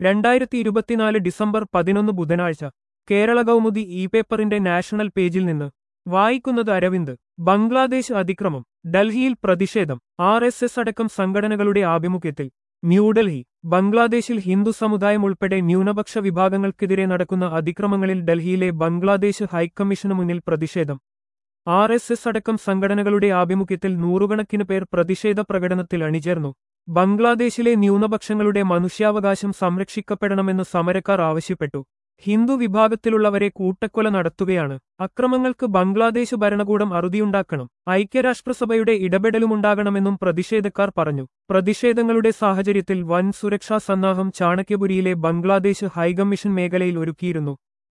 രണ്ടായിരത്തി ഇരുപത്തിനാല് ഡിസംബർ പതിനൊന്ന് ബുധനാഴ്ച കേരള കൗമുദി ഇ പേപ്പറിന്റെ നാഷണൽ പേജിൽ നിന്ന് വായിക്കുന്നത് അരവിന്ദ് ബംഗ്ലാദേശ് അതിക്രമം ഡൽഹിയിൽ പ്രതിഷേധം ആർ എസ് എസ് അടക്കം സംഘടനകളുടെ ആഭിമുഖ്യത്തിൽ ന്യൂഡൽഹി ബംഗ്ലാദേശിൽ ഹിന്ദു സമുദായം ഉൾപ്പെടെ ന്യൂനപക്ഷ വിഭാഗങ്ങൾക്കെതിരെ നടക്കുന്ന അതിക്രമങ്ങളിൽ ഡൽഹിയിലെ ബംഗ്ലാദേശ് ഹൈക്കമ്മീഷനു മുന്നിൽ പ്രതിഷേധം ആർ എസ് എസ് അടക്കം സംഘടനകളുടെ ആഭിമുഖ്യത്തിൽ നൂറുകണക്കിന് പേർ പ്രതിഷേധ പ്രകടനത്തിൽ അണിചേർന്നു ബംഗ്ലാദേശിലെ ന്യൂനപക്ഷങ്ങളുടെ മനുഷ്യാവകാശം സംരക്ഷിക്കപ്പെടണമെന്ന് സമരക്കാർ ആവശ്യപ്പെട്ടു ഹിന്ദു വിഭാഗത്തിലുള്ളവരെ കൂട്ടക്കൊല നടത്തുകയാണ് അക്രമങ്ങൾക്ക് ബംഗ്ലാദേശ് ഭരണകൂടം അറുതിയുണ്ടാക്കണം ഐക്യരാഷ്ട്രസഭയുടെ ഇടപെടലുമുണ്ടാകണമെന്നും പ്രതിഷേധക്കാർ പറഞ്ഞു പ്രതിഷേധങ്ങളുടെ സാഹചര്യത്തിൽ വൻ സുരക്ഷാ സന്നാഹം ചാണക്യപുരിയിലെ ബംഗ്ലാദേശ് ഹൈക്കമ്മീഷൻ മേഖലയിൽ ഒരുക്കിയിരുന്നു